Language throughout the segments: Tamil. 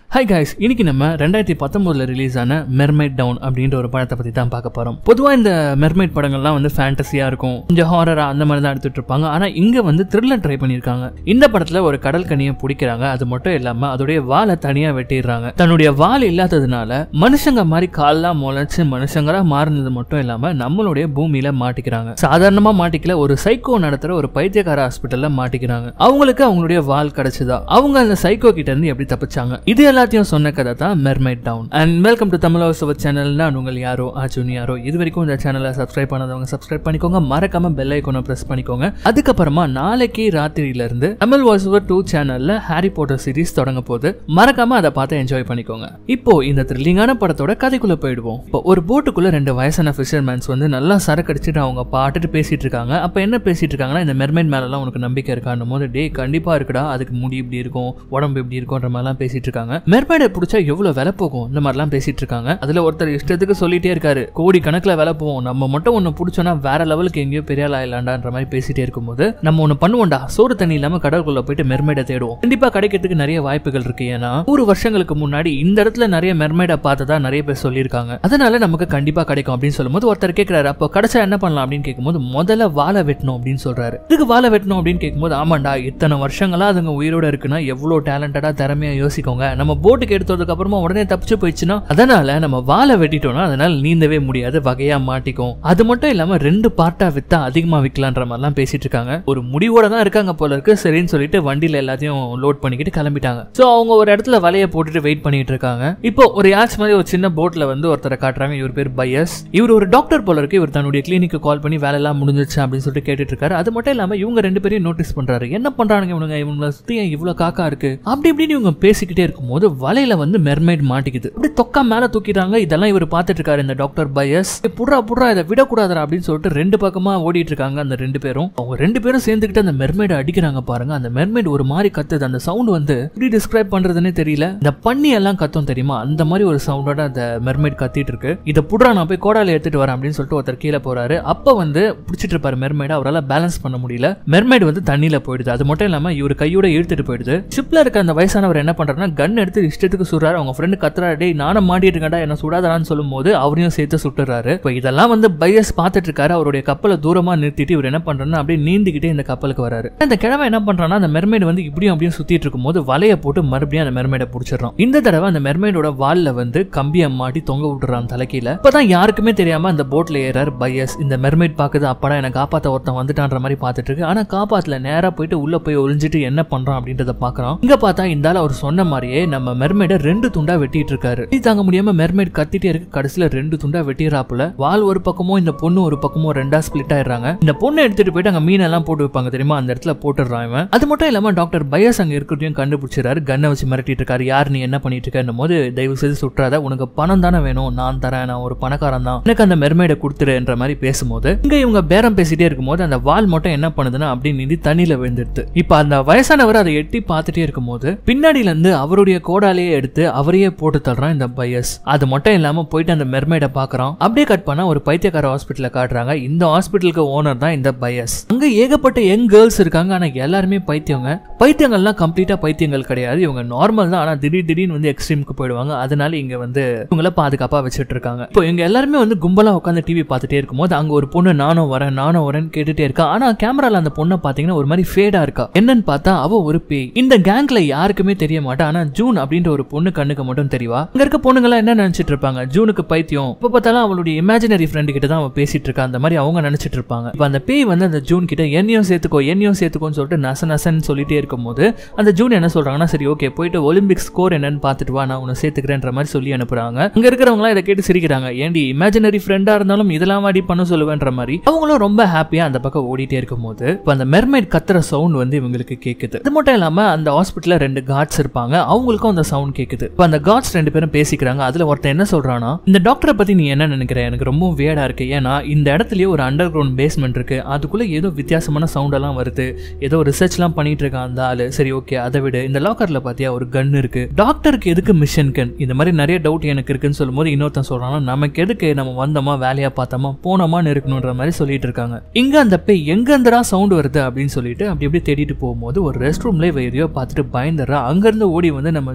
ஹாய் guys இன்னைக்கு நம்ம ரெண்டாயிரத்தி பத்தொன்பதுல ரிலீஸ் ஆன மெர்மைட் டவுன் அப்படின்ற ஒரு படத்தை பத்தி தான் பார்க்க போறோம் பொதுவா இந்த மெர்மைட் படங்கள்லாம் வந்து ஃபேண்டசியா இருக்கும் கொஞ்சம் ஹாரரா அந்த மாதிரி தான் எடுத்துட்டு இருப்பாங்க ஆனா இங்க வந்து த்ரில்லர் ட்ரை பண்ணியிருக்காங்க இந்த படத்துல ஒரு கடல் கனியை பிடிக்கிறாங்க அது மட்டும் இல்லாம அதோடைய வாலை தனியா வெட்டிடுறாங்க தன்னுடைய வால் இல்லாததுனால மனுஷங்க மாதிரி கால்லாம் முளைச்சு மனுஷங்களா மாறினது மட்டும் இல்லாம நம்மளுடைய பூமியில மாட்டிக்கிறாங்க சாதாரணமா மாட்டிக்கல ஒரு சைக்கோ நடத்துற ஒரு பைத்தியக்கார ஹாஸ்பிட்டல்ல மாட்டிக்கிறாங்க அவங்களுக்கு அவங்களுடைய வால் கிடைச்சதா அவங்க அந்த சைக்கோ கிட்ட இருந்து எப்படி தப்பிச்சாங்க இது எல்லாத்தையும் சொன்ன கதை தான் mermaid town and welcome to Tamil house our channel நான் உங்கள் யாரோ அர்ஜுன் யாரோ இது வரைக்கும் இந்த சேனலை சப்ஸ்கிரைப் பண்ணாதவங்க சப்ஸ்கிரைப் பண்ணிக்கோங்க மறக்காம பெல் ஐக்கோனை பிரஸ் பண்ணிக்கோங்க அதுக்கப்புறமா நாளைக்கு ராத்திரியில இருந்து தமிழ் வாய்ஸ் ஓவர் டூ சேனல்ல ஹாரி போட்டர் சீரிஸ் தொடங்க போகுது மறக்காம அதை பார்த்து என்ஜாய் பண்ணிக்கோங்க இப்போ இந்த த்ரில்லிங்கான படத்தோட கதைக்குள்ள போயிடுவோம் இப்போ ஒரு போட்டுக்குள்ள ரெண்டு வயசான ஃபிஷர்மேன்ஸ் வந்து நல்லா சரக்கு அடிச்சுட்டு அவங்க பாட்டுட்டு பேசிட்டு இருக்காங்க அப்ப என்ன பேசிட்டு இருக்காங்கன்னா இந்த மெர்மைட் மேலலாம் உனக்கு நம்பிக்கை இருக்கான்னு போது டே கண்டிப்பா இருக்குடா அதுக்கு முடி இப்படி இருக்கும் உடம்பு இப்படி இருக்கும்ன்ற மாதிரிலாம் பேசிட்டு இருக்காங்க மெர்மைடை பிடிச்சா எவ்வளவு விலை போகும் இந்த மாதிரிலாம் பேசிட்டு இருக்காங்க அதுல ஒருத்தர் இஷ்டத்துக்கு சொல்லிட்டே இருக்காரு கோடி கணக்குல விலை போகும் நம்ம மட்டும் ஒன்னு பிடிச்சோன்னா வேற லெவலுக்கு எங்கேயோ பெரிய ஆள் ஆயிலாண்டான்ற மாதிரி பேசிட்டே இருக்கும்போது நம்ம ஒன்னு பண்ணுவோம்டா சோறு தண்ணி இல்லாம கடற்குள்ள போயிட்டு மெர்மைடை தேடுவோம் கண்டிப்பா கிடைக்கிறதுக்கு நிறைய வாய்ப்புகள் இருக்கு ஏன்னா நூறு வருஷங்களுக்கு முன்னாடி இந்த இடத்துல நிறைய மெர்மைடை பார்த்ததா நிறைய பேர் சொல்லியிருக்காங்க அதனால நமக்கு கண்டிப்பா கிடைக்கும் அப்படின்னு சொல்லும்போது ஒருத்தர் கேட்கிறாரு அப்போ கிடைச்சா என்ன பண்ணலாம் அப்படின்னு கேட்கும்போது முதல்ல வாழை வெட்டணும் அப்படின்னு சொல்றாரு இதுக்கு வாழை வெட்டணும் அப்படின்னு கேட்கும்போது ஆமாண்டா இத்தனை வருஷங்களா அதுங்க உயிரோட இருக்குன்னா எவ்வளவு டேலண்டடா திறமையா யோசிக்கோங்க நம்ம போட்டுக்கு எடுத்ததுக்கு அப்புறமா உடனே தப்பிச்சு போயிடுச்சுன்னா அதனால நம்ம வாழை வெட்டிட்டோம்னா அதனால நீந்தவே முடியாது வகையா மாட்டிக்கும் அது மட்டும் இல்லாம ரெண்டு பார்ட்டா வித்தா அதிகமா விற்கலான்ற மாதிரிலாம் பேசிட்டு இருக்காங்க ஒரு முடிவோட தான் இருக்காங்க போல இருக்கு சரின்னு சொல்லிட்டு வண்டியில எல்லாத்தையும் லோட் பண்ணிக்கிட்டு கிளம்பிட்டாங்க சோ அவங்க ஒரு இடத்துல வலைய போட்டுட்டு வெயிட் பண்ணிட்டு இருக்காங்க இப்போ ஒரு யாச் மாதிரி ஒரு சின்ன போட்ல வந்து ஒருத்தரை காட்டுறாங்க இவர் பேர் பையஸ் இவர் ஒரு டாக்டர் போல இருக்கு இவர் தன்னுடைய கிளினிக்கு கால் பண்ணி வேலை எல்லாம் முடிஞ்சிச்சு அப்படின்னு சொல்லிட்டு கேட்டுட்டு இருக்காரு அது மட்டும் இல்லாம இவங்க ரெண்டு பேரையும் நோட்டீஸ் பண்றாரு என்ன பண்றானுங்க இவனுங்க இவங்க சுத்தி ஏன் இவ்வளவு காக்கா இருக்கு அப்படி இப்படின்னு இவங்க பேசிக்கிட்டே இருக்கும்போது வலையில வந்து மெர்மைட் மாட்டிக்குது அப்படி தொக்கா மேல தூக்கிட்டாங்க இதெல்லாம் இவர் பார்த்துட்டு இருக்காரு இந்த டாக்டர் பையஸ் புட்ரா புட்ரா இதை விடக்கூடாதா அப்படின்னு சொல்லிட்டு ரெண்டு பக்கமா ஓடிட்டு இருக்காங்க அந்த ரெண்டு பேரும் அவங்க ரெண்டு பேரும் சேர்ந்துக்கிட்டு அந்த மெர்மைடை அடிக்கிறாங்க பாருங்க அந்த மெர்மைட் ஒரு மாதிரி கத்துது அந்த சவுண்ட் வந்து எப்படி டிஸ்கிரைப் பண்றதுன்னே தெரியல இந்த பண்ணி எல்லாம் கத்தும் தெரியுமா அந்த மாதிரி ஒரு சவுண்டோட அந்த மெர்மைட் கத்திட்டு இருக்கு இதை புட்ரா நான் போய் கோடால எடுத்துட்டு வரேன் அப்படின்னு சொல்லிட்டு ஒருத்தர் கீழே போறாரு அப்ப வந்து பிடிச்சிட்டு இருப்பாரு மெர்மைட அவரால் பேலன்ஸ் பண்ண முடியல மெர்மைட் வந்து தண்ணியில போயிடுது அது மட்டும் இல்லாம இவர் கையோட இழுத்துட்டு போயிடுது ஷிப்ல இருக்க அந்த வயசானவர் என்ன பண்றாருன்னா கன் எடுத்து இஷ்டத்துக்கு சுடுறாரு அவங்க ஃப்ரெண்டு கத்துறாரு டேய் நானும் மாட்டிட்டு இருக்கேன்டா என்ன சுடாதான்னு சொல்லும் போது அவரையும் சேர்த்து சுட்டுறாரு இப்போ இதெல்லாம் வந்து பையஸ் பார்த்துட்டு இருக்காரு அவருடைய கப்பலை தூரமா நிறுத்திட்டு இவர் என்ன பண்றாருன்னா அப்படியே நீந்திக்கிட்டே இந்த கப்பலுக்கு வராரு இந்த கிழமை என்ன பண்றான்னா அந்த மெர்மைடு வந்து இப்படியும் அப்படியும் சுத்திட்டு இருக்கும்போது வலைய போட்டு மறுபடியும் அந்த மெர்மைடை பிடிச்சிடறோம் இந்த தடவை அந்த மெர்மைடோட வால்ல வந்து கம்பியை மாட்டி தொங்க விட்டுறான் தலைக்கீழ இப்பதான் யாருக்குமே தெரியாம அந்த போட்ல ஏறாரு பையஸ் இந்த மெர்மைட் பாக்குது அப்படா என்ன காப்பாத்த ஒருத்தன் வந்துட்டான்ற மாதிரி பார்த்துட்டு இருக்கு ஆனா காப்பாத்துல நேரா போயிட்டு உள்ள போய் ஒளிஞ்சிட்டு என்ன பண்றான் அப்படின்றத பாக்குறோம் இங்க பார்த்தா இந்த ஆள் அவர் சொன்ன மாதிரியே நம்ம மெர்மைட ரெண்டு துண்டா வெட்டிட்டு இருக்காரு இது தாங்க முடியாம மெர்மைட் கத்திட்டே இருக்கு கடைசியில ரெண்டு துண்டா வெட்டிடுறாப்புல வால் ஒரு பக்கமும் இந்த பொண்ணு ஒரு பக்கமும் ரெண்டா ஸ்பிளிட் ஆயிடுறாங்க இந்த பொண்ணை எடுத்துட்டு போயிட்டு அங்க மீன் எல்லாம் போட்டு வைப்பாங்க தெரியுமா அந்த இடத்துல போட்டுடுறான் இவன் அது மட்டும் இல்லாம டாக்டர் பயஸ் அங்க இருக்கிறதையும் கண்டுபிடிச்சிடாரு கண்ணை வச்சு மிரட்டிட்டு இருக்காரு யார் நீ என்ன பண்ணிட்டு இருக்க போது தயவு செய்து சுற்றாத உனக்கு பணம் தானே வேணும் நான் தரேன் நான் ஒரு பணக்காரன் தான் எனக்கு அந்த மெர்மைடை கொடுத்துருன்ற மாதிரி பேசும்போது இங்க இவங்க பேரம் பேசிட்டே இருக்கும்போது அந்த வால் மட்டும் என்ன பண்ணுதுன்னா அப்படி நிதி தண்ணியில விழுந்துடுது இப்ப அந்த வயசானவர் அதை எட்டி பார்த்துட்டே இருக்கும்போது பின்னாடில இருந்து அவருடைய கோடாலேயே எடுத்து அவரையே போட்டு தள்ளுறான் இந்த பையஸ் அது மட்டும் இல்லாம போயிட்டு அந்த மெர்மைடை பாக்குறான் அப்படியே கட் பண்ணா ஒரு பைத்தியக்கார ஹாஸ்பிட்டல காட்டுறாங்க இந்த ஹாஸ்பிட்டலுக்கு ஓனர் தான் இந்த பையஸ் அங்க ஏகப்பட்ட யங் கேர்ள்ஸ் இருக்காங்க ஆனா எல்லாருமே பைத்தியங்க பைத்தியங்கள்லாம் கம்ப்ளீட்டா பைத்தியங்கள் கிடையாது இவங்க நார்மல் தான் ஆனா திடீர் திடீர்னு வந்து எக்ஸ்ட்ரீமுக்கு போயிடுவாங்க அதனால இங்க வந்து இவங்கள பாதுகாப்பா வச்சுட்டு இருக்காங்க இப்போ இவங்க எல்லாருமே வந்து கும்பலா உட்காந்து டிவி பார்த்துட்டே இருக்கும்போது அங்க ஒரு பொண்ணு நானும் வரேன் நானும் வரேன்னு கேட்டுட்டே இருக்கா ஆனா கேமரால அந்த பொண்ணை பாத்தீங்கன்னா ஒரு மாதிரி ஃபேடா இருக்கா என்னன்னு பார்த்தா அவ ஒரு பேய் இந்த கேங்க்ல யாருக்குமே தெரிய மாட்டா ஆனா ஜூன் அப்படின்ற ஒரு பொண்ணு கண்ணுக்கு மட்டும் தெரியவா அங்க இருக்க பொண்ணுங்களாம் என்ன நினைச்சிட்டு இருப்பாங்க ஜூனுக்கு பைத்தியம் இப்ப பார்த்தாலும் அவளுடைய இமேஜினரி ஃப்ரெண்டு கிட்ட தான் அவ பேசிட்டு இருக்கா அந்த மாதிரி அவங்க நினைச்சிட்டு இருப்பாங்க இப்ப அந்த பேய் வந்து அந்த ஜூன் கிட்ட என்னையும் சேர்த்துக்கோ என்னையும் சேர்த்துக்கோன்னு சொல்லிட்டு நச நசன்னு சொல்லிட்டே இருக்கும்போது அந்த ஜூன் என்ன சொல்றாங்கன்னா சரி ஓகே போயிட்டு ஒலிம்பிக் ஸ்கோர் என்னன்னு பார்த்துட்டு வா நான் உன்னை சேர்த்துக்கிறேன்ற மாதிரி சொல்லி அனுப்புறாங்க அங்க இருக்கிறவங்க இதை கேட்டு சிரிக்கிறாங்க ஏண்டி இமேஜினரி ஃப்ரெண்டா இருந்தாலும் இதெல்லாம் வாடி பண்ண சொல்லுவேன்ற மாதிரி அவங்களும் ரொம்ப ஹாப்பியா அந்த பக்கம் ஓடிட்டே இருக்கும்போது இப்ப அந்த மெர்மைட் கத்துற சவுண்ட் வந்து இவங்களுக்கு கேக்குது அது மட்டும் இல்லாம அந்த ஹாஸ்பிட்டல்ல ரெண்டு கார்ட்ஸ் இருப்பாங்க அவங்களுக்கும் அந்த சவுண்ட் கேக்குது இப்ப அந்த கார்ட்ஸ் ரெண்டு பேரும் பேசிக்கிறாங்க அதுல ஒருத்தன் என்ன சொல்றானா இந்த டாக்டரை பத்தி நீ என்ன நினைக்கிற எனக்கு ரொம்ப வேடா இருக்கு ஏன்னா இந்த இடத்துலயே ஒரு அண்டர் கிரவுண்ட் பேஸ்மெண்ட் இருக்கு அதுக்குள்ள ஏதோ வித்தியாசமான சவுண்ட் எல்லாம் வருது ஏதோ ரிசர்ச்லாம் பண்ணிட்டு இருக்கான் அந்த ஆளு சரி ஓகே அதை விட இந்த லாக்கர்ல பாத்தியா ஒரு கன் இருக்கு டாக்டருக்கு எதுக்கு மிஷன் கன் இந்த மாதிரி நிறைய டவுட் எனக்கு இருக்குன்னு சொல்லும்போது இன்னொருத்தன் சொல்றானா நமக்கு எதுக்கு நம்ம வந்தோமா வேலையா பார்த்தோமா போனோமான்னு இருக்கணுன்ற மாதிரி சொல்லிட்டு இருக்காங்க இங்க அந்த பேய் எங்க இருந்துடா சவுண்ட் வருது அப்படின்னு சொல்லிட்டு அப்படி அப்படியே தேடிட்டு போகும்போது ஒரு ரெஸ்ட் ரூம்ல எதையோ பார்த்துட்டு பயந்துடுறா அங்க இருந்து ஓடி வந்து நம்ம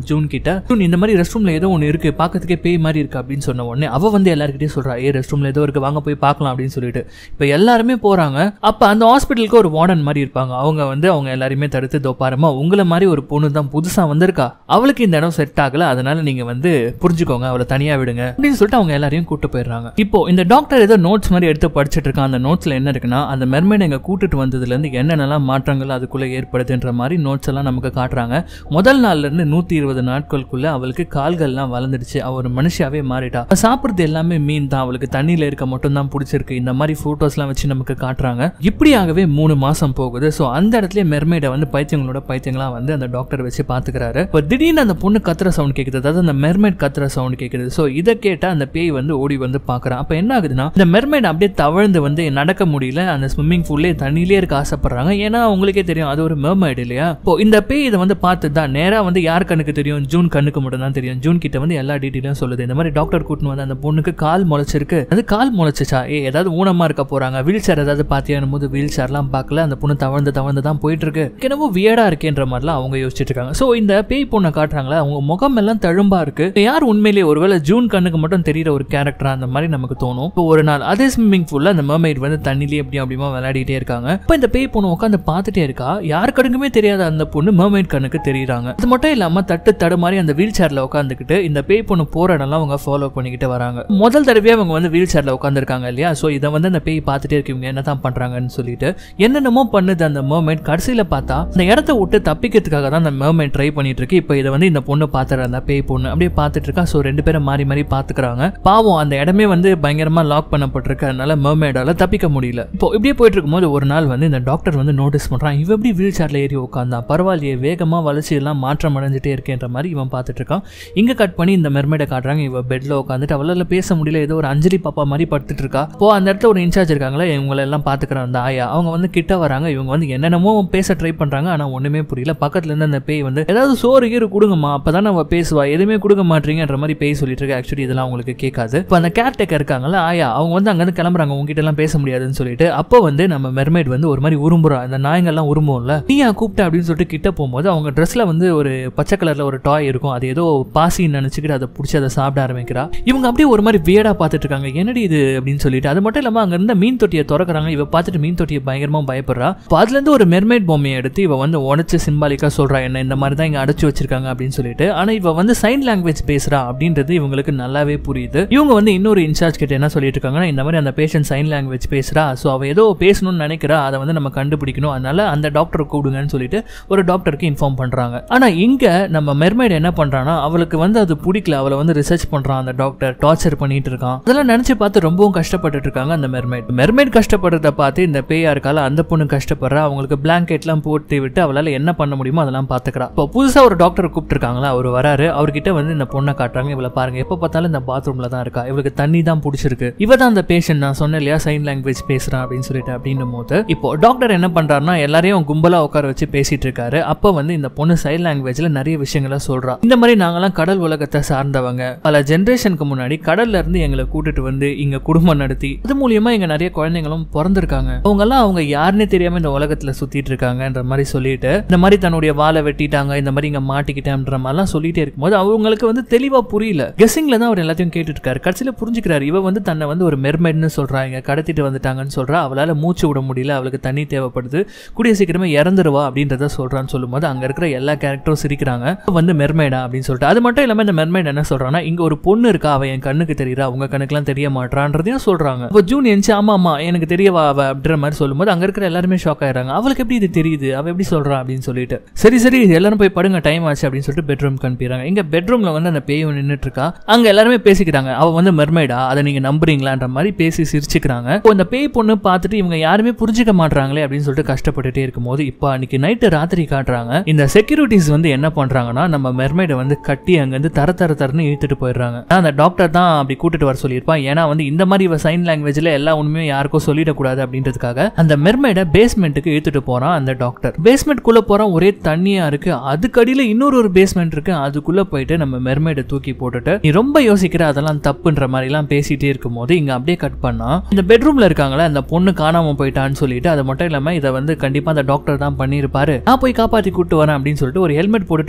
ஜூன் கிட்ட ஜூன் இந்த மாதிரி ரெஸ்ட் ரூம்ல ஏதோ ஒன்று இருக்கு பார்க்கறதுக்கே பேய் மாதிரி இருக்கு அப்படின்னு சொன்ன உடனே அவ வந்து எல்லாருக்கிட்டையும் சொல்றா ஏ ரெஸ்ட் ரூம்ல ஏதோ இருக்கு வாங்க போய் பார்க்கலாம் அப்படின்னு சொல்லிட்டு இப்போ எல்லாருமே போறாங்க அப்ப அந்த ஹாஸ்பிட்டலுக்கு ஒரு வார்டன் மாதிரி இருப்பாங்க அவங்க வந்து அவங்க எல்லாரையுமே தடுத்து தோ பாருமா உங்களை மாதிரி ஒரு பொண்ணு தான் புதுசா வந்திருக்கா அவளுக்கு இந்த இடம் செட் ஆகல அதனால நீங்க வந்து புரிஞ்சுக்கோங்க அவளை தனியா விடுங்க அப்படின்னு சொல்லிட்டு அவங்க எல்லாரையும் கூட்டு போயிடுறாங்க இப்போ இந்த டாக்டர் ஏதோ நோட்ஸ் மாதிரி எடுத்து படிச்சிட்டு இருக்கான் அந்த நோட்ஸ்ல என்ன இருக்குன்னா அந்த மெர்மைட் எங்க கூட்டிட்டு வந்ததுல இருந்து என்னென்னலாம் மாற்றங்கள் அதுக்குள்ள ஏற்படுதுன்ற மாதிரி நோட்ஸ் எல்லாம் நமக்கு காட்டுறாங்க முதல் நாள்ல இருந்து நூத்தி இருபது நாட்களுக்குள்ள அவளுக்கு கால்கள்லாம் வளர்ந்துடுச்சு அவ ஒரு மனுஷியாவே மாறிட்டா அவ சாப்பிடுறது எல்லாமே மீன் தான் அவளுக்கு தண்ணியில இருக்க மட்டும் தான் பிடிச்சிருக்கு இந்த மாதிரி போட்டோஸ்லாம் வச்சு நமக்கு காட்டுறாங்க இப்படியாகவே மூணு மாசம் போகுது ஸோ அந்த இடத்துல மெர்மைடை வந்து பைத்தியங்களோட பைத்தியங்களா வந்து அந்த டாக்டர் வச்சு பாத்துக்கிறாரு இப்போ திடீர்னு அந்த பொண்ணு கத்துற சவுண்ட் கேக்குது அதாவது அந்த மெர்மைட் கத்துற சவுண்ட் கேக்குது ஸோ இதை கேட்டா அந்த பேய் வந்து ஓடி வந்து பாக்குறான் அப்ப என்ன ஆகுதுன்னா இந்த மெர்மைட் அப்படியே தவழ்ந்து வந்து நடக்க முடியல அந்த ஸ்விம்மிங் பூல்லே தண்ணியிலே இருக்க ஆசைப்படுறாங்க ஏன்னா உங்களுக்கே தெரியும் அது ஒரு மெர்மைட் இல்லையா இப்போ இந்த பேய் இதை வந்து பார்த்து தான் நேரா வந்து யார் கண்ணுக்கு தெரியும் ஜூன் கண்ணுக்கு மட்டும் தான் தெரியும் ஜூன் கிட்ட வந்து எல்லா டீட்டெயிலும் சொல்லுது இந்த மாதிரி டாக்டர் கூட்டின்னு வந்து அந்த பொண்ணுக்கு கால் முளைச்சிருக்கு அது கால் முளைச்சிச்சா ஏ ஏதாவது ஊனமா இருக்க போறாங்க வீல் சேர் ஏதாவது பாத்தியானும் போது வீல் சேர்லாம் பார்க்கல அந்த பொண்ணு தவழ்ந்து தவழ்ந்து தான் போயிட்டு இருக்கு என்னவோ வியடா இருக்கேன்ற மாதிரிலாம் அவங்க யோசிச்சுட்டு இருக்காங்க ஸோ இந்த பேய் பொண்ணை காட்டுறாங்களா அவங்க முகம் எல்லாம் தழும்பா இருக்கு யார் உண்மையிலேயே ஒருவேளை ஜூன் கண்ணுக்கு மட்டும் தெரியிற ஒரு கேரக்டரா அந்த மாதிரி நமக்கு தோணும் இப்போ ஒரு நாள் அதே ஸ்விம்மிங் பூல்ல அந்த mermaid வந்து தண்ணிலே எப்படி அப்படிமா விளையாடிட்டே இருக்காங்க இப்போ இந்த பேய் பொண்ணு உட்காந்து பார்த்துட்டே இருக்கா யார் கண்ணுக்குமே தெரியாத அந்த பொண்ணு mermaid கண்ணுக்கு தெரியுறாங்க அது மட்டும் இல்லாம தட்டு தடுமாறி அந்த வீல் சேர்ல உட்காந்துக்கிட்டு இந்த பேய் பொண்ணு போற இடம்லாம் அவங்க ஃபாலோ பண்ணிக்கிட்டு வராங்க முதல் தடவையா அவங்க வந்து வீல் சேர்ல உட்காந்துருக்காங்க இல்லையா ஸோ இதை வந்து அந்த பேய் பார்த்துட்டே இருக்கவங்க என்ன தான் பண்றாங்கன்னு சொல்லிட்டு என்னென்னமோ பண்ணுது அந்த mermaid கடைசியில பார்த்தா அந்த இடத்த விட்டு தப்பிக்கிறதுக்காக தான் அந்த mermaid ட்ரை பண்ணிட்டு இருக்கு இப்போ இதை வந்து இந்த பொண்ணு பார்த்துற அந்த பேய் பொண்ணு அப்படியே பார்த்துட்டு இருக்கா ஸோ ரெண்டு பேரும் மாறி மாறி பார்த்துக்கிறாங்க பாவம் அந்த இடமே வந்து பயங்கரமா லாக் பண்ணப்பட்டிருக்கு அதனால mermaid-ஆல தப்பிக்க முடியல இப்போ இப்படியே போயிட்டு இருக்கும்போது ஒரு நாள் வந்து இந்த டாக்டர் வந்து நோட்டீஸ் பண்றான் இவ எப்படி வீல் சேர்ல ஏறி உட்காந்தான் பரவாயில்லையே வேகமா வளர்ச்சி எல்லாம் மாற்றம் அடைஞ்சிட்டே இருக்கேன்ற மாதிரி இவன் பார்த்துட்டு இருக்கான் இங்க கட் பண்ணி இந்த மெர்மைடை காட்டுறாங்க இவ பெட்ல உட்காந்துட்டு அவளால பேச முடியல ஏதோ ஒரு அஞ்சலி பாப்பா மாதிரி படுத்துட்டு இருக்கா இப்போ அந்த இடத்துல ஒரு இன்சார்ஜ் இருக்காங்களே இவங்களை எல்லாம் பாத்துக்கிற அந்த ஆயா அவங்க வந்து கிட்ட வராங்க இவங்க வந்து என்னென்னமோ பேச ட்ரை பண்றாங்க ஆனா ஒண்ணுமே புரியல பக்கத்துல இருந்து அந்த பேய் வந்து ஏதாவது சோறு கீறு கொடுங்கம்மா அப்பதான் அவ பேசுவா எதுவுமே கொடுக்க மாட்டீங்கன்ற மாதிரி பேய் சொல்லிட்டு இருக்கு ஆக்சுவலி இதெல்லாம் உங்களுக்கு கேட்காது இப்போ அந்த கேர்டேக்கர் இருக்காங்கல்ல ஆயா அவங்க வந்து அங்கிருந்து கிளம்புறாங்க உங்ககிட்ட எல்லாம் பேச முடியாதுன்னு சொல்லிட்டு அப்போ வந்து நம்ம மெர்மைட் வந்து ஒரு மாதிரி உரும்புறா அந்த நாயங்கள்லாம் உரும்பும்ல நீ ஏன் கூப்பிட்ட அப்படின்னு சொல்லிட்டு கிட்ட போகும்போது அவங்க ட்ரெஸ்ல வந்து ஒரு பச்சை கலர்ல ஒரு டாய் இருக்கும் அது ஏதோ பாசின்னு நினைச்சுக்கிட்டு அதை பிடிச்சி அதை சாப்பிட ஆரம்பிக்கிறா இவங்க அப்படியே ஒரு மாதிரி வியடா பார்த்துட்டு இருக்காங்க என்னடி இது அப்படின்னு சொல்லிட்டு அது மட்டும் இல்லாம அங்க இருந்த மீன் தொட்டியை திறக்கறாங்க இவ பார்த்துட்டு மீன் தொட்டியை பயங்கரமா பயப்படுறா இப்போ அதுல இருந்து ஒரு மெர்மைட் பொம்மையை எடுத்து இவ வந்து உடச்சு சிம்பாலிக்கா சொல்றா என்ன இந்த மாதிரி தான் இங்க அடைச்சு வச்சிருக்காங்க அப்படின்னு சொல்லிட்டு ஆனா இவ வந்து சைன் லாங்குவேஜ் பேசுறா அப்படின்றது இவங்களுக்கு நல்லாவே புரியுது இவங்க வந்து இன்னொரு இன்சார்ஜ் கிட்ட என்ன சொல்லிட்டு இருக்காங்கன்னா இந்த மாதிரி அந்த பேஷண்ட் சைன் லாங்குவேஜ் பேசுறா ஸோ அவ ஏதோ பேசணும்னு நினைக்கிறா அதை வந்து நம்ம கண்டுபிடிக்கணும் அதனால அந்த டாக்டரை கூப்பிடுங்கன்னு சொல்லிட்டு ஒரு டாக்டருக்கு இன்ஃபார்ம் பண்றாங்க ஆனா இங்க நம்ம மெர்மைட் என்ன பண்றான்னா அவளுக்கு வந்து அது பிடிக்கல அவளை வந்து ரிசர்ச் பண்றான் அந்த டாக்டர் டார்ச்சர் பண்ணிட்டு இருக்கான் அதெல்லாம் நினைச்சு பார்த்து ரொம்பவும் கஷ்டப்பட்டுட்டு இருக்காங்க அந்த மெர்மைட் மெர்மைட் கஷ்டப்படுறத பார்த்து இந்த பேயா இருக்கால அந்த பொண்ணு கஷ்டப்படுறா அவங்களுக்கு பிளாங்கெட்லாம் போட்டு விட்டு அவளால என்ன பண்ண முடியுமோ அதெல்லாம் பாத்துக்கிறா இப்போ புதுசா ஒரு டாக்டர் கூப்பிட்டுருக்காங்களா அவர் வராரு அவர்கிட்ட வந்து இந்த பொண்ணை காட்டுறாங்க இவளை பாருங்க எப்ப பார்த்தாலும் இந்த பாத்ரூம்ல தான் இருக்கா இவளுக்கு தண்ணி தான் பிடிச்சிருக்கு இவ தான் அந்த பேஷண்ட் நான் சொன்னேன் இல்லையா சைன் லாங்குவேஜ் பேசுறான் அப்படின்னு சொல்லிட்டு அப்படின்னும் போது இப்போ டாக்டர் என்ன பண்றாருன்னா எல்லாரையும் கும்பலா உட்கார வச்சு பேசிட்டு இருக்காரு அப்ப வந்து இந்த பொண்ணு சைன் லாங்குவேஜ்ல நிறைய விஷயங்களை சொல்றா இந்த மாதிரி நாங்கெல்லாம் கடல் உலகத்தை சார்ந்தவங்க பல ஜென்ரேஷனுக்கு முன்னாடி கடல்ல இருந்து எங்களை கூட்டிட்டு வந்து இங்க குடும்பம் நடத்தி அது மூலியமா இங்க நிறைய குழந்தைங்களும் பிறந்திருக்காங்க அவங்க எல்லாம் அவங்க யாருன்னே தெரியாம இந்த உலகத்துல சுத்திட்டு இருக்காங்கன்ற மாதிரி சொல்லிட்டு இந்த மாதிரி தன்னுடைய வாழை வெட்டிட்டாங்க இந்த மாதிரி இங்க மாட்டிக்கிட்டேன்ற மாதிரிலாம் சொல்லிட்டே இருக்கும்போது அவங்களுக்கு வந்து தெளிவா புரியல கெஸ்ஸிங்ல தான் அவர் எல்லாத்தையும் கேட்டுட்டு இருக்காரு கடைசியில புரிஞ்சுக்கிறாரு இவ வந்து தன்னை வந்து ஒரு மெர்மெட்னு சொல்றா இங்க கடத்திட்டு வந்துட்டாங்கன்னு சொல்றா அவளால மூச்சு விட முடியல அவளுக்கு தண்ணி தேவைப்படுது கூடிய சீக்கிரமே இறந்துருவா அப்படின்றத சொல்றான்னு சொல்லும்போது அங்க இருக்கிற எல்லா கேரக்டரும் சிரிக்கிறாங்க "இவ வந்து மெர்மைடா அப்படின்னு சொல்லிட்டு அது மட்டும் இல்லாம இந்த மெர்மைட் என்ன சொல்றான்னா இங்க ஒரு பொண்ணு இருக்கா அவ என் கண்ணுக்கு தெரியறா உங்க கண்ணுக்குலாம் தெரிய மாட்டான்றதையும் சொல்றாங்க இப்போ ஜூன் எஞ்சி ஆமா ஆமா எனக்கு தெரியவா அவ அப்படின்ற மாதிரி சொல்லும்போது அங்க இருக்கிற எல்லாருமே ஷாக் ஆயிடுறாங்க அவளுக்கு எப்படி இது தெரியுது அவ எப்படி சொல்றா அப்படின்னு சொல்லிட்டு சரி சரி எல்லாரும் போய் படுங்க டைம் ஆச்சு அப்படின்னு சொல்லிட்டு பெட்ரூம் அனுப்பிடுறாங்க இங்க பெட்ரூம்ல வந்து அந்த பேய் நின்னுட்டு இருக்கா அங்க எல்லாருமே பேசிக்கிறாங்க அவ வந்து மெர்மைடா அதை நீங்க நம்புறீங்களான்ற மாதிரி பேசி சிரிச்சுக்கிறாங்க இப்போ இந்த பேய் பொண்ணு பார்த்துட்டு இவங்க யாருமே புரிஞ்சுக்க மாட்றாங்களே அப்படின்னு சொல்லிட்டு கஷ்டப்பட்டுட்டே இருக்கும்போது இப்போ அன்னைக்கு நைட்டு ராத்திரி காட்டுறாங்க இந்த செக்யூரிட்டிஸ் வந்து என்ன பண்றாங்கன்னா நம்ம மெர்மைடை வந்து கட்டி அங்கிருந்து தர தர தரன்னு இழுத்துட்டு போயிடுறாங்க ஆனா, அந்த டாக்டர் தான் அப்படி கூட்டிட்டு வர சொல்லியிருப்பான் ஏன்னா வந்து இந்த மாதிரி இவ சைன் லாங்குவேஜ்ல எல்லா உண்மையும் யாருக்கும் சொல்லிடக்கூடாது அப்படின்றதுக்காக அந்த மெர்மைடை பேஸ்மெண்ட்டுக்கு இழுத்துட்டு போறான் அந்த டாக்டர் பேஸ்மெண்ட் குள்ள போறான் ஒரே தண்ணியா இருக்கு அதுக்கு அடியில இன்னொரு ஒரு பேஸ்மெண்ட் இருக்கு அதுக்குள்ள போயிட்டு நம்ம மெர்மைடை தூக்கி போட்டுட்டு நீ ரொம்ப யோசிக்கிற அதெல்லாம் தப்புன்ற மாதிரி எல்லாம் பேசிட்டே இருக்கும்போது இங்க அப்படியே கட் பண்ணா இந்த பெட்ரூம்ல இருக்காங்களே அந்த பொண்ணு காணாம போயிட்டான்னு சொல்லிட்டு அது மட்டும் இல்லாம இதை வந்து கண்டிப்பா அந்த டாக்டர் தான் பண்ணியிருப்பாரு நான் போய் காப்பாத்தி கூட்டு வரேன் அப்படின்னு சொல்லிட்டு ஒரு ஹெல்மெட் போட்டுட்டு ஒரு பொண்ணு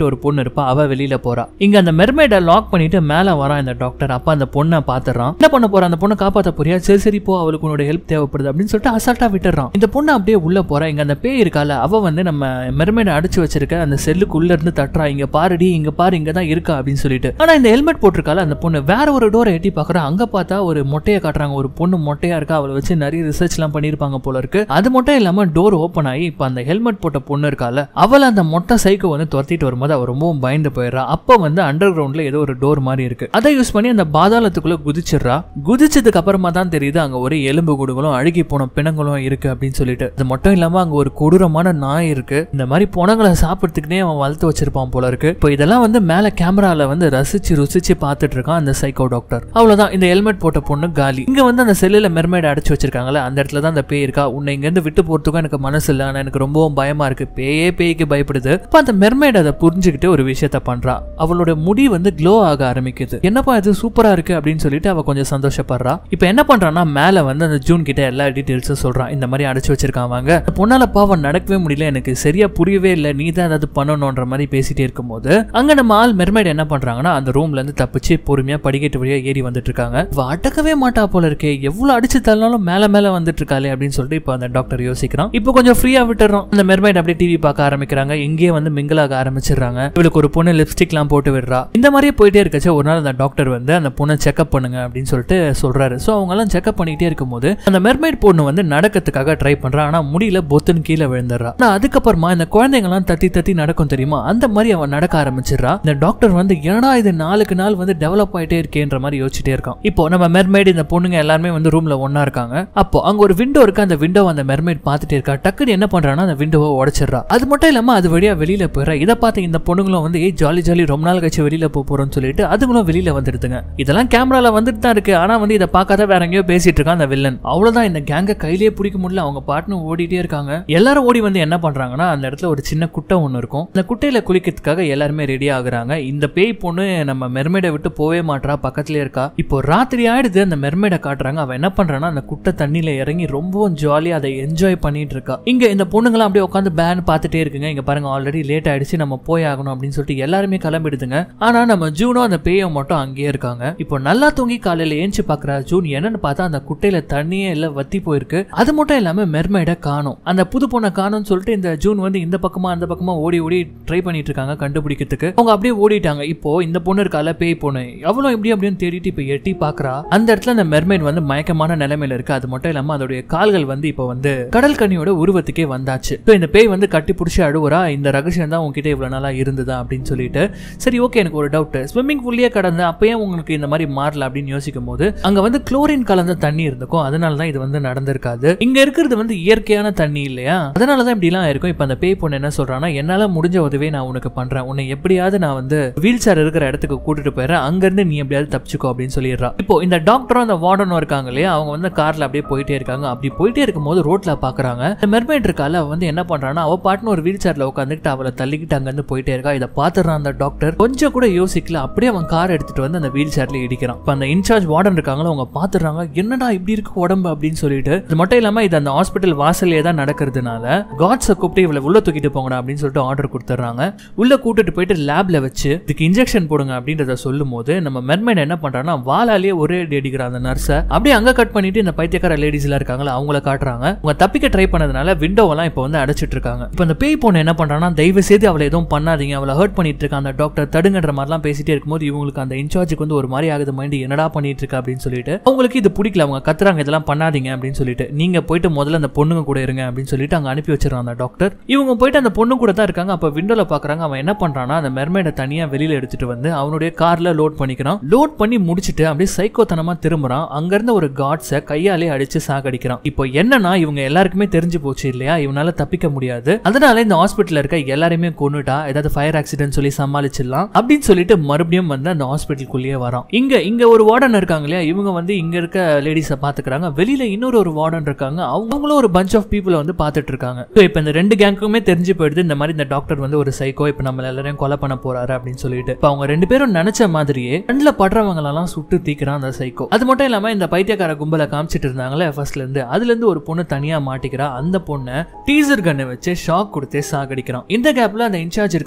இருப்பா அவ வெளியில போறா இங்க அந்த மெர்மேடை லாக் பண்ணிட்டு மேல வரான் இந்த டாக்டர் அப்ப அந்த பொண்ணை பாத்துறான் என்ன பண்ண போறா அந்த பொண்ணை காப்பாத்த போறியா சரி சரி போ அவளுக்கு உன்னோட ஹெல்ப் தேவைப்படுது அப்படின்னு சொல்லிட்டு அசால்ட்டா விட்டுறான் இந்த பொண்ணு அப்படியே உள்ள போறா இங்க அந்த பேய் இருக்கால அவ வந்து நம்ம மெர்மேடை அடிச்சு வச்சிருக்க அந்த செல்லுக்குள்ள இருந்து தட்டுறா இங்க பாருடி இங்க பாரு இங்க தான் இருக்கா அப்படின்னு சொல்லிட்டு ஆனா இந்த ஹெல்மெட் போட்டிருக்கால அந்த பொண்ணு வேற ஒரு டோரை எட்டி பாக்குறா அங்க பார்த்தா ஒரு மொட்டையை காட்டுறாங்க ஒரு பொண்ணு மொட்டையா இருக்கா அவளை வச்சு நிறைய ரிசர்ச் எல்லாம் பண்ணிருப்பாங்க போல இருக்கு அது மட்டும் இல்லாம டோர் ஓப்பன் ஆகி இப்ப அந்த ஹெல்மெட் போட்ட பொண்ணு இருக்கால அவளை அந்த மொட்டை சைக்கோ வந்து துரத்திட்டு வரும்போது அவ ரொம்பவும் பயந்து போயிடுறா அப்ப வந்து அண்டர் கிரவுண்ட்ல ஏதோ ஒரு டோர் மாதிரி இருக்கு அதை யூஸ் பண்ணி அந்த பாதாளத்துக்குள்ள குதிச்சிடுறா குதிச்சதுக்கு அப்புறமா தான் தெரியுது அங்க ஒரு எலும்பு கூடுகளும் அழுகி போன பிணங்களும் இருக்கு அப்படின்னு சொல்லிட்டு அது மட்டும் இல்லாம அங்க ஒரு கொடூரமான நாய் இருக்கு இந்த மாதிரி பொணங்களை சாப்பிடுறதுக்குனே அவன் வளர்த்து வச்சிருப்பான் போல இருக்கு இப்போ இதெல்லாம் வந்து மேல கேமரால வந்து ரசிச்சு ருசிச்சு பார்த்துட்டு இருக்கான் அந்த சைக்கோ டாக்டர் அவ்வளவுதான் இந்த ஹெல்மெட் போட்ட பொண்ணு காலி இங்க வந்து அந்த செல்லுல மெர்மைட் அடைச்சு வச்சிருக்காங்கல்ல அந்த இடத்துல தான் அந்த பேய் இருக்கா உன்னை இங்க இருந்து விட்டு போறதுக்கும் எனக்கு மனசு இல்லை ஆனா எனக்கு ரொம்பவும் பயமா இருக்கு பேயே பேய்க்கு பயப்படுது இப்ப அந்த மெர்மைட் அதை புரிஞ்சுக்கிட்டு ஒரு விஷயத்த பண்றா அவளோட முடி வந்து க்ளோ ஆக ஆரம்பிக்குது என்னப்பா இது சூப்பரா இருக்கு அப்படின்னு சொல்லிட்டு அவ கொஞ்சம் சந்தோஷப்படுறா இப்ப என்ன பண்றான்னா மேல வந்து அந்த ஜூன் கிட்ட எல்லா டீடைல்ஸும் சொல்றான் இந்த மாதிரி அடைச்சு வச்சிருக்காங்க அந்த பொண்ணால பாவம் நடக்கவே முடியல எனக்கு சரியா புரியவே இல்லை நீ தான் ஏதாவது பண்ணணும்ன்ற மாதிரி பேசிட்டே இருக்கும்போது அங்க நம்ம ஆள் மெர்மைட் என்ன பண்றாங்கன்னா அந்த ரூம்ல இருந்து தப்பிச்சு பொறுமையா படிக்கட்டு வழியா ஏறி வந்துட்டு இருக்காங்க இவ அடக்கவே மாட்டா போல இருக்கே எவ்வளவு அடிச்சு தள்ளினாலும் மேல மேல வந்துட்டு இருக்காளே அப்படின்னு சொல்லிட்டு இப்போ அந்த டாக்டர் யோசிக்கிறான் இப்போ கொஞ்சம் ஃப்ரீயா விட்டுறோம் அந்த மெர்மைட் அப்படியே டிவி பார்க்க ஆரம்பிக்கிறாங்க இங்கேயே வந்து மிங்கிளாக ஆரம்பிச்சிடுறாங்க இவளுக்கு ஒரு பொண்ணு லிப்ஸ்டிக்லாம் போட்டு விடுறா இந்த மாதிரியே போயிட்டே இருக்கச்சு ஒரு நாள் அந்த டாக்டர் வந்து அந்த பொண்ணை செக்அப் பண்ணுங்க அப்படின்னு சொல்லிட்டு சொல்றாரு ஸோ அவங்க எல்லாம் செக்அப் பண்ணிக்கிட்டே இருக்கும்போது அந்த மெர்மைட் பொண்ணு வந்து நடக்கிறதுக்காக ட்ரை பண்றா ஆனா முடியல பொத்துன்னு கீழே விழுந்துடுறா ஆனா அதுக்கப்புறமா இந்த குழந்தைங்கலாம் தத்தி தத்தி நடக்கும் தெரியுமா அந்த மாதிரி அவன் நடக்க ஆரம்பிச்சிடுறா இந்த டாக்டர் வந்து ஏன்னா இது நாளுக்கு நாள் வந்து டெவலப் ஆயிட்டே இருக்கேன்ற மாதிரி யோசிச்சுட்டே இருக்கான் இப்போ நம்ம மெர்மைட் இந்த பொண்ணுங்க எல்லாருமே வந்து ரூம்ல ஒண்ணா இருக்காங்க அப்போ அங்க ஒரு விண்டோ இருக்கு அந்த விண்டோ அந்த மெர்மைட் பார்த்துட்டே இருக்கா டக்குன்னு என்ன பண்றான்னா அந்த விண்டோவை உடைச்சிடுறா அது மட்டும் இல்லாம அது வழியா வெளியில போயிடறா இதை பார்த்து இந்த பொண்ணுங்களும் வந்து ஏய் ஜாலி ஜாலி ரொம்ப நாள் கழிச்சு வெளியில போக போறோம்னு சொல்லிட்டு அதுங்களும் வெளியில வந்துடுதுங்க இதெல்லாம் கேமரால வந்துட்டு தான் இருக்கு ஆனா வந்து இதை பார்க்காத வேற எங்கேயோ பேசிட்டு இருக்கான் அந்த வில்லன் அவ்வளவுதான் இந்த கேங்க கையிலேயே பிடிக்க முடியல அவங்க பாட்டுன்னு ஓடிட்டே இருக்காங்க எல்லாரும் ஓடி வந்து என்ன பண்றாங்கன்னா அந்த இடத்துல ஒரு சின்ன குட்டை ஒன்று இருக்கும் அந்த குட்டையில குளிக்கிறதுக்காக எல்லாருமே ரெடி ஆகுறாங்க இந்த பேய் பொண்ணு நம்ம மெர்மேடை விட்டு போவே மாட்றா பக்கத்துலயே இருக்கா இப்போ ராத்திரி ஆயிடுது அந்த மெர்மேடை காட்டுறாங்க அவன் என்ன பண்றான்னா அந்த குட்டை தண்ணியில இறங்கி ரொம்பவும் ஜாலியா அதை என்ஜாய் பண்ணிட்டு இருக்கா இங்க இந்த பொண்ணுங்களாம் அப்படியே உட்காந்து பேன் பார்த்துட்டே இருக்குங்க இங்க பாருங்க ஆல்ரெடி லேட் ஆயிடுச்சு நம்ம போய் ஆகணும் அப்படின்னு சொல்லிட்டு எல்லாருமே கிளம்பிடுதுங்க ஆனா நம்ம ஜூனும் அந்த பேயை மட்டும் அங்கேயே இருக்காங்க இப்போ நல்லா தூங்கி காலையில ஏஞ்சி பாக்குறா ஜூன் என்னன்னு பார்த்தா அந்த குட்டையில தண்ணியே இல்ல வத்தி போயிருக்கு அது மட்டும் இல்லாம மெர்மைட காணும் அந்த புது பொண்ணை காணும்னு சொல்லிட்டு இந்த ஜூன் வந்து இந்த பக்கமா அந்த பக்கமா ஓடி ஓடி ட்ரை பண்ணிட்டு இருக்காங்க கண்டுபிடிக்கிறதுக்கு அவங்க அப்படியே ஓடிட்டாங்க இப்போ இந்த பொண்ணு இருக்கால பேய் பொண்ணு அவ்வளவு எப்படி அப்படின்னு தேடிட்டு இப்ப எட்டி பாக்குறா அந்த இடத்துல அந்த மெர்மைட் வந்து மயக்கமான நிலைமையில இருக்கு அது மட்டும் இல்லாம அதோடைய கால்கள் வந்து இப்போ வந்து கடல் கனியோட உருவத்துக்கே வந்தாச்சு இப்போ இந்த பேய் வந்து கட்டி பிடிச்சி அழுவுறா இந்த ரகசியம் தான் உங்ககிட்ட இவ்வளவு நாளா இருந்ததா அப்படின்னு சொல்லிட்டு சரி ஓகே எனக்கு ஒரு டவுட் ஸ்விம்மிங் புள்ளியே கடந்து அப்பயே உங்களுக்கு இந்த மாதிரி மாறல அப்படின்னு யோசிக்கும் போது அங்க வந்து குளோரின் கலந்த தண்ணி இருந்துக்கும் அதனால தான் இது வந்து நடந்திருக்காது இங்க இருக்கிறது வந்து இயற்கையான தண்ணி இல்லையா அதனால தான் இப்படிலாம் இருக்கும் இப்போ அந்த பேய் பொண்ணு என்ன சொல்றான்னா என்னால முடிஞ்ச உதவியை நான் உனக்கு பண்றேன் உன்னை எப்படியாவது நான் வந்து வீல் சேர் இருக்கிற இடத்துக்கு கூட்டிட்டு போயிடுறேன் அங்க இருந்து நீ எப்படியாவது தப்பிச்சுக்கோ அப்படின்னு சொல்லிடுறா இப்போ இந்த டாக்டரும் அந்த வார்டனும் இருக்காங்க இல்லையா அவங்க வந்து கார்ல அப்படியே போயிட்டே இருக்காங்க அப்படி போயிட்டே இருக்கும்போது ரோட்ல பாக்குறாங்க இந்த மெர்மைட் இருக்கால அவ வந்து என்ன பண்றான்னா அவ பாட்டுன்னு ஒரு வீல் சேர்ல உட்காந்துக்கிட்டு அவளை தள்ளிக்கிட்டு அங்க இருந்து போயிட்டே இருக்கா இதை பாத்துறான் அந்த டாக்டர் கொஞ்சம் கூட யோசிக்கல அப்படியே அவன் கார் எடுத்துட்டு வந்து அந்த வீல் சேர்ல இடிக்கிறான் இப்போ அந்த இன்சார்ஜ் வார்டன் இருக்காங்களோ அவங்க பாத்துறாங்க என்னடா இப்படி இருக்கு உடம்பு அப்படின்னு சொல்லிட்டு இது மட்டும் இல்லாம இது அந்த ஹாஸ்பிட்டல் வாசல்லே தான் நடக்கிறதுனால காட்ஸை கூப்பிட்டு இவளை உள்ள தூக்கிட்டு போங்கடா அப்படின்னு சொல்லிட்டு ஆர்டர் கொடுத்துட்றாங்க உள்ள கூட்டிட்டு போயிட்டு லேப்ல வச்சு இதுக்கு இன்ஜெக்ஷன் போடுங்க அப்படின்றத சொல்லும் போது நம்ம மெர்மைன் என்ன பண்றான்னா வாளாலேயே ஒரே அடி அடிக்கிற அந்த நர்ஸை அப்படியே அங்க கட் பண்ணிட்டு இந்த பைத்தியக்கார லேடிஸ் எல்லாம் இருக்காங்களா அவங்கள காட்டுறாங்க அவங்க தப்பிக்க ட்ரை பண்ணதுனால விண்டோவெல்லாம் இப்போ வந்து அடைச்சிட்டு இருக்காங்க இப்போ அந்த பேய் பொண்ணு என்ன பண்றான்னா தயவு செய்து அவளை எதுவும் பண்ணாதீங்க அவளை ஹர்ட் பண்ணிட்டு இருக்க அந்த டாக்டர் தடுங்கன்ற மாதிரிலாம் பேசிட்டே இருக்கும்போது இவங்களுக்கு அந்த இன்சார்ஜுக்கு வந்து ஒரு மாதிரி ஆகுது மைண்ட் என்னடா பண்ணிட்டு இருக்கா அப்படின்னு சொல்லிட்டு அவங்களுக்கு இது பிடிக்கல அவங்க கத்துறாங்க இதெல்லாம் பண்ணாதீங்க அப்படின்னு சொல்லிட்டு நீங்க போயிட்டு முதல்ல அந்த பொண்ணுங்க கூட இருங்க அப்படின்னு சொல்லிட்டு அங்க அனுப்பி வச்சிடறான் அந்த டாக்டர் இவங்க போயிட்டு அந்த பொண்ணு கூட தான் இருக்காங்க அப்ப விண்டோல பாக்குறாங்க அவன் என்ன பண்றான்னா அந்த மெர்மைட தனியா வெளியில எடுத்துட்டு வந்து அவனுடைய கார்ல லோட் பண்ணிக்கிறான் லோட் பண்ணி முடிச்சிட்டு அப்படியே சைக்கோத்தனமா திரும்புறான் அங்க இருந்த ஒரு காட்ஸ கையாலே அடிச்சு சாகடிக்கிறான் இப்போ என்னன்னா இவங்க எல்லாருக்குமே தெரிஞ்சு போச்சு இல்லையா இவனால தப்பிக்க முடியாது அதனால இந்த ஹாஸ்பிட்டல்ல இருக்க எல்லாரையுமே கொன்னுட்டா ஏதாவது ஃபயர் ஆக்சிடென்ட் சொல்லி சமாளிச்சிடலாம் அப்படின்னு சொல்லிட்டு மறுபடியும் வந்து அந்த ஹாஸ்பிட்டலுக்குள்ளேயே வரான் இங்க இங்க ஒரு வார்டன் இருக்காங்க இல்லையா இவங்க வந்து இங்க இருக்க லேடிஸை பாத்துக்கிறாங்க வெளியில இன்னொரு ஒரு வார்டன் இருக்காங்க அவங்களும் ஒரு பஞ்ச் ஆஃப் பீப்புளை வந்து பார்த்துட்டு இருக்காங்க ஸோ இப்போ இந்த ரெண்டு கேங்குக்குமே தெரிஞ்சு போயிடுது இந்த மாதிரி இந்த டாக்டர் வந்து ஒரு சைக்கோ இப்போ நம்ம எல்லாரையும் கொலை பண்ண போறாரு அப்படின்னு சொல்லிட்டு இப்போ அவங்க ரெண்டு பேரும் நினைச்ச மாதிரியே கண்ணில் படுறவங்களெல்லாம் சுட்டு தீக்கிறான் அந்த சைக்கோ அது மட்டும் இல்லாம இந்த பைத்தியக்கார கும்பலை காமிச்சிட்டு இருந்தாங்களே ஃபர்ஸ்ட்ல இருந்து அதுல இருந்து ஒரு பொண்ணு தனியா மாட்டிக்கிறா அந்த பொண்ணை டீசர் கண்ணை வச்சு ஷாக் கொடுத்தே சாகடிக்கிறான் இந்த கேப்ல அந்த இன்சார்ஜ் இருக்காங்க இல்லையா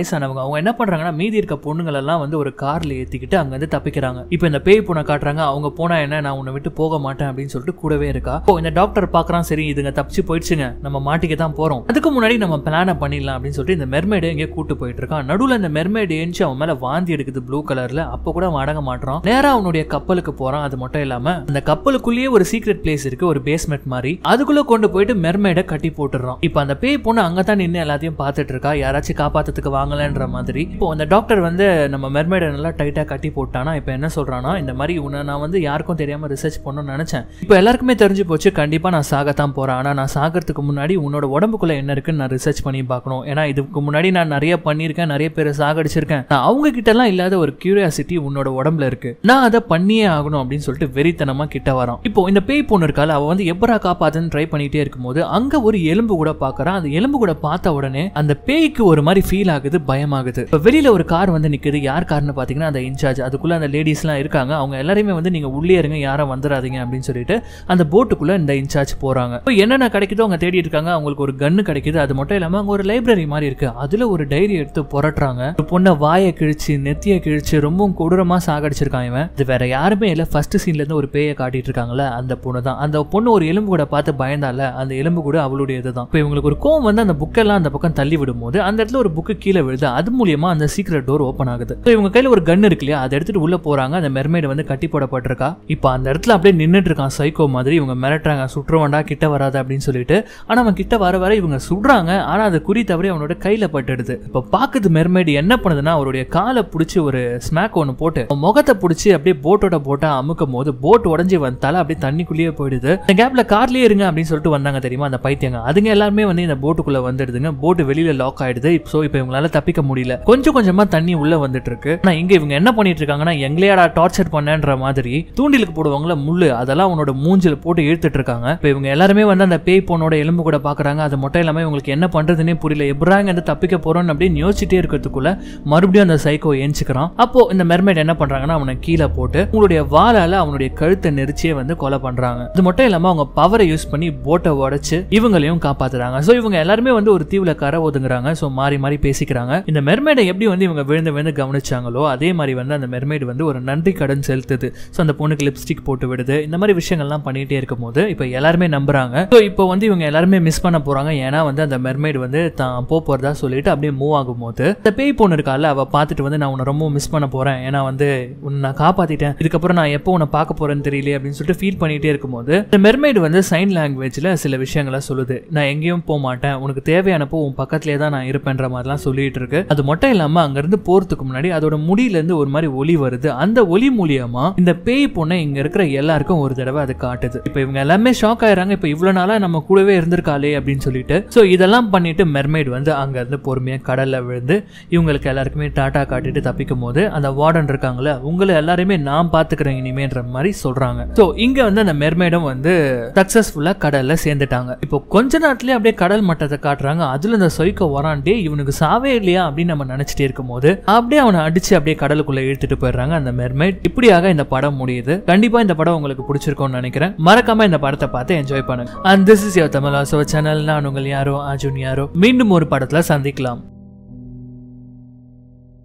வயசானவங்க அவங்க என்ன பண்றாங்கன்னா மீதி இருக்க பொண்ணுங்கள் எல்லாம் வந்து ஒரு கார்ல ஏத்திக்கிட்டு அங்க இருந்து தப்பிக்கிறாங்க இப்போ இந்த பேய் பொண்ணை காட்டுறாங்க அவங்க போனா என்ன நான் உன்னை விட்டு போக மாட்டேன் அப்படின்னு சொல்லிட்டு கூடவே இருக்கா இப்போ இந்த டாக்டர் பாக்குறான் சரி இதுங்க தப்பிச்சு போயிடுச்சுங்க நம்ம மாட்டிக்க தான் போறோம் அதுக்கு முன்னாடி நம்ம பிளான பண்ணிடலாம் அப்படின்னு சொல்லிட்டு இந்த மெர்மேடு எங்கேயோ கூட்டு போயிட்டு இருக்கான் நடுவுல இந்த மெர்மேடு ஏஞ்சி அவன் மேல வாந்தி எடுக்குது ப்ளூ கலர்ல அப்ப கூட அவன் அடங்க மாட்டான் நேரா அவனுடைய கப்பலுக்கு போறான் அது மட்டும் இல்லாம அந்த கப்பலுக்குள்ளேயே ஒரு சீக்ரெட் பிளேஸ் இருக்கு ஒரு பேஸ்மெண்ட் மாதிரி அதுக்குள்ள கொண்டு போயிட்டு மெர்மேட கட்டி போட்டுறான் இப்போ அந்த பேய் பொண்ணு அங்கதான் நின்று எல்லாத்தையும் பார்த்துட்டு இருக்கா யாராச்சும் காப்பாத்துறதுக்கு வாங்கலன்ற மாதிரி இப்போ அந்த டாக்டர் வந்து நம்ம மெர்மேட நல்லா டைட்டா கட்டி போட்டானா இப்போ என்ன சொல்றானா இந்த மாதிரி உன்னை நான் வந்து யாருக்கும் தெரியாம ரிசர்ச் பண்ணணும்னு நினைச்சேன் இப்போ எல்லாருக்குமே தெரிஞ்சு போச்சு கண்டிப்பா நான் சாகத்தான் போறேன் ஆனா நான் சாகிறதுக்கு முன்னாடி உன்னோட உடம்புக்குள்ள என்ன இருக்குன்னு நான் ரிசர்ச் பண்ணி பார்க்கணும் ஏன்னா இதுக்கு முன்னாடி நான் நிறைய பண்ணியிருக்கேன் நிறைய பேரை சாகடிச்சிருக்கேன் நான் அவங்க கிட்ட எல்லாம் இல்லாத ஒரு கியூரியாசிட்டி உன்னோட உடம்புல இருக்கு நான் அதை பண்ணியே ஆகணும் அப்படின்னு சொல்லிட்டு வெறித்தனமா கிட்ட வரான் இப்போ இந்த பேய் பொண்ணு இருக்கால அவ வந்து எப்பரா காப்பாத்துன்னு ட்ரை பண்ணிட்டே இருக்கும்போது அங்க ஒரு எலும்பு கூட பாக்குறான் அந்த எலும்பு கூட பார்த்த உடனே அந்த பேய்க்கு ஒரு மாதிரி ஃபீல் ஆகுது பயமாகுது இப்போ வெளியில ஒரு கார் வந்து நிக்குது யார் கார்னு பாத்தீங்கன்னா அந்த இன்சார்ஜ் அதுக்குள்ள அந்த லேடிஸ் எல்லாம் இருக்காங்க அவங்க எல்லாரையுமே வந்து நீங்க உள்ளே இருங்க யாரும் வந்துடாதீங்க அப்படின்னு சொல்லிட்டு அந்த போட்டுக்குள்ள இந்த இன்சார்ஜ் போறாங்க இப்போ என்னென்ன கிடைக்குதோ அவங்க தேடி இருக்காங்க அவங்களுக்கு ஒரு கன்னு கிடைக்குது அது மட்டும் இல்லாம அங்க ஒரு லைப்ரரி மாதிரி இருக்கு அதுல ஒரு டைரி எடுத்து புரட்டுறாங்க ஒரு பொண்ணை வாயை கிழிச்சு நெத்தியை கிழிச்சு ரொம்பவும் கொடூரமா சாகடிச்சிருக்கான் இவன் இது வேற யாருமே இல்ல ஃபர்ஸ்ட் சீன்ல இருந்து ஒரு பேயை காட்டிட்டு இருக்காங்கல்ல அந்த பொண்ணு தான் அந்த பொண்ணு ஒரு எலும்பு கூட பார்த்து பயந்தால அந்த எலும்பு கூட அவளுடைய இதுதான் இப்போ இவங்களுக்கு ஒரு கோவம் வந்து அந்த புக்கெல்லாம் அந்த பக்கம் தள்ளி விடும்போது அந்த இடத்துல ஒரு புக்கு கீழே விழுது அது மூலியமா அந்த சீக்ரெட் டோர் ஓப்பன் ஆகுது So இவங்க கையில ஒரு கன் இருக்கு இல்லையா அதை எடுத்துட்டு உள்ள போறாங்க அந்த மெர்மைடு வந்து கட்டி போடப்பட்டிருக்கா இப்போ அந்த இடத்துல அப்படியே நின்னுட்டு இருக்கான் சைக்கோ மாதிரி இவங்க மிரட்டுறாங்க சுற்றுவாண்டா கிட்ட வராத அப்படின்னு சொல்லிட்டு ஆனா அவன் கிட்ட வர வர இவங்க சுடுறாங்க ஆனா அது குறி தவறி அவனோட கையில பட்டுடுது இப்போ பாக்குது மெர்மைடு என்ன பண்ணுதுன்னா அவருடைய காலை பிடிச்சி ஒரு ஸ்மாக் ஒன்று போட்டு அவன் முகத்தை பிடிச்சி அப்படியே போட்டோட போட்டா அமுக்கும் போது போட் உடஞ்சி வந்த தலை அப்படியே தண்ணிக்குள்ளேயே போயிடுது இந்த கேப்ல கார்லயே இருங்க அப்படின்னு சொல்லிட்டு வந்தாங்க தெரியுமா அந்த பைத்தியங்க அதுங்க எல்லாருமே வந்து இந்த போட்டுக்குள்ள வந்துடுதுங்க போட்டு வெளியில லாக் ஆயிடுது ஸோ இப்போ இவங்களால தப்பிக்க முடியல கொஞ்சம் கொஞ்சமா தண்ணி உள்ள வந்துட்டு இருக்கு ஆனா இங்க இவங்க என்ன பண்ணிட்டு இருக்காங்கன்னா எங்களையாடா டார்ச்சர் பண்ணன்ற மாதிரி தூண்டிலுக்கு போடுவாங்கல்ல முள்ளு அதெல்லாம் உன்னோட மூஞ்சில போட்டு இழுத்துட்டு இருக்காங்க இப்போ இவங்க எல்லாருமே வந்து அந்த பேய் பொண்ணோட எலும்பு கூட பாக்குறாங்க அது மட்டும் இல்லாம இவங்களுக்கு என்ன பண்றதுன்னே புரியல எப்படாங்க இந்த தப்பிக்க போறோம்னு அப்படின்னு யோசிச்சுட்டே இருக்கிறதுக்குள்ள மறுபடியும் அந்த சைக்கோ ஏஞ்சிக்கிறான் அப்போ இந்த மெர்மைட் என்ன பண்றாங்கன்னா அவனை கீழே போட்டு உங்களுடைய வாளால அவனுடைய கழுத்தை நெரிச்சியே வந்து கொலை பண்றாங்க இது மட்டும் இல்லாம அவங்க பவரை யூஸ் பண்ணி போட்டை உடைச்சு இவங்களையும் காப்பாத்துறாங்க சோ இவங்க எல்லாருமே வந்து ஒரு தீவுல கரை ஒதுங்குறாங்க சோ மாறி மாறி பேசிக்கிறாங்க இந்த மெர்மேடை எப்படி வந்து இவங்க விழுந்து விழுந்து கவனிச்சாங்களோ அதே மாதிரி வந்து அந்த மெர்மைடு வந்து ஒரு நன்றி கடன் செலுத்துது ஸோ அந்த பொண்ணுக்கு லிப்ஸ்டிக் போட்டு விடுது இந்த மாதிரி விஷயங்கள்லாம் பண்ணிட்டே இருக்கும்போது இப்போ எல்லாருமே நம்புறாங்க ஸோ இப்போ வந்து இவங்க எல்லாருமே மிஸ் பண்ண போறாங்க ஏன்னா வந்து அந்த மெர்மைடு வந்து தான் போக போறதா சொல்லிட்டு அப்படியே மூவ் ஆகும்போது இந்த பேய் பொண்ணு இருக்கால அவ பார்த்துட்டு வந்து நான் உன்னை ரொம்ப மிஸ் பண்ண போறேன் ஏன்னா வந்து உன்னை நான் காப்பாத்திட்டேன் இதுக்கப்புறம் நான் எப்போ உன்னை பார்க்க போறேன்னு தெரியல அப்படின்னு சொல்லிட்டு ஃபீல் பண்ணிட்டே இருக்கும்போது இந்த மெர்மைடு வந்து சைன் லாங்குவேஜ்ல சில விஷயங்களை சொல்லுது நான் எங்கேயும் போக மாட்டேன் உனக்கு தேவையானப்போ உன் பக்கத்துலேயே தான் நான் இருப்பேன்ற மாதிரிலாம் சொல்லிட்டு இருக்கு அது மட்டும் இல்லாம அங்கிருந்து போறதுக்கு முன்னாடி அதோட முடியில இருந்து ஒரு மாதிரி ஒலி வருது அந்த ஒலி மூலியமா இந்த பேய் பொண்ணை இங்க இருக்கிற எல்லாருக்கும் ஒரு தடவை அது காட்டுது இப்போ இவங்க எல்லாமே ஷாக் ஆயிடுறாங்க இப்போ இவ்வளவு நாளா நம்ம கூடவே இருந்திருக்காளே அப்படின்னு சொல்லிட்டு ஸோ இதெல்லாம் பண்ணிட்டு மெர்மைடு வந்து அங்க இருந்து பொறுமையா கடல்ல விழுந்து இவங்களுக்கு எல்லாருக்குமே டாட்டா காட்டிட்டு தப்பிக்கும் போது அந்த வார்டன் இருக்காங்களே உங்களை எல்லாரையுமே நான் பாத்துக்கிறேன் இனிமேன்ற மாதிரி சொல்றாங்க ஸோ இங்க வந்து அந்த மெர்மைடும் வந்து சக்சஸ்ஃபுல்லா கடல்ல சேர்ந்துட்டாங்க இப்போ கொஞ்ச நேரத்துலயே அப்படியே கடல் மட்டத்தை காட்டுறாங்க அதுல இந்த சொய்க்க வரான்டே இவனுக்கு சாவே இல்லையா அப்படின்னு நம்ம நினைச்சிட்டே இருக்கும் போது அப்படியே அவனை அடிச்சு அப்படியே கடலுக்குள்ள இழுத்துட்டு போயிடுறாங்க அந்த மெர்மைட் இப்படியாக இந்த படம் முடியுது கண்டிப்பா இந்த படம் உங்களுக்கு பிடிச்சிருக்கும்னு நினைக்கிறேன் மறக்காம இந்த படத்தை பார்த்து என்ஜாய் பண்ணுங்க and this is your Tamil ஆசோ சேனல் நான் உங்கள் யாரோ அர்ஜுன் யாரோ மீண்டும் ஒரு படத்துல சந்திக்கலாம்